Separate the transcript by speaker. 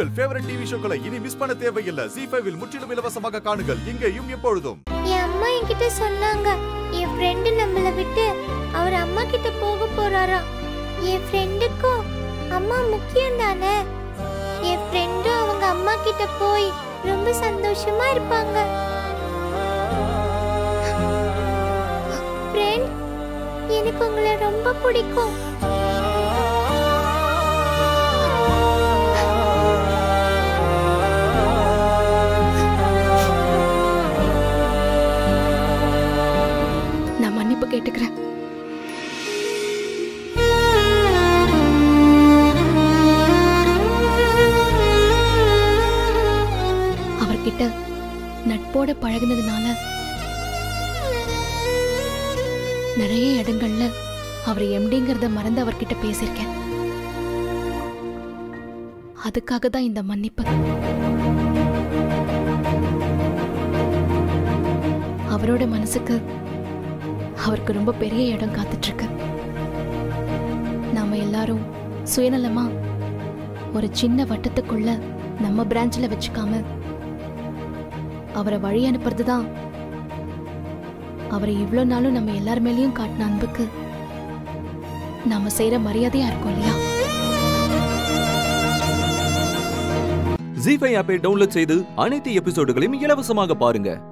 Speaker 1: உங்கள் favourite TV ஷோக்களை இனி miss பண்ண தேவையில்லை ஜி ஃபைவில் முற்றிலும் இலவசமாக காணுங்கள் இங்கேயும் எப்பொழுதும்
Speaker 2: என் அம்மா என்கிட்ட சொன்னாங்க என் ஃப்ரெண்டு நம்மள விட்டு அவர் அம்மா கிட்ட போக போறாராம் என் ஃப்ரெண்டுக்கும் அம்மா முக்கியம் தானே என் ஃப்ரெண்டும் அவங்க அம்மா கிட்ட போய் ரொம்ப சந்தோஷமா இருப்பாங்க ஃப்ரெண்ட் எனக்கு உங்களை ரொம்ப பிடிக்கும்
Speaker 3: நான் மன்னிப்பு கேட்டுக்கிறேன் அவர்கிட்ட நட்போட பழகுனதுனால நிறைய இடங்கள்ல அவர் எம்டிங்கிறத மறந்து அவர்கிட்ட பேசியிருக்கேன் அதுக்காக தான் இந்த மன்னிப்பு அவரோட மனசுக்கு அவருக்கு ரொம்ப பெரிய இடம் காத்துட்டு இருக்கு நாம எல்லாரும் சுயநலமா ஒரு சின்ன வட்டத்துக்குள்ள நம்ம பிரான்ச்ல வச்சுக்காம அவரை வழி அனுப்புறது தான் அவரை இவ்வளோ நாளும் நம்ம எல்லார் மேலேயும் காட்டின அன்புக்கு நாம செய்யற மரியாதையா இருக்கும் இல்லையா
Speaker 4: ஜி ஃபைவ் ஆப்பை டவுன்லோட் செய்து அனைத்து எபிசோடுகளையும் இலவசமாக பாருங்க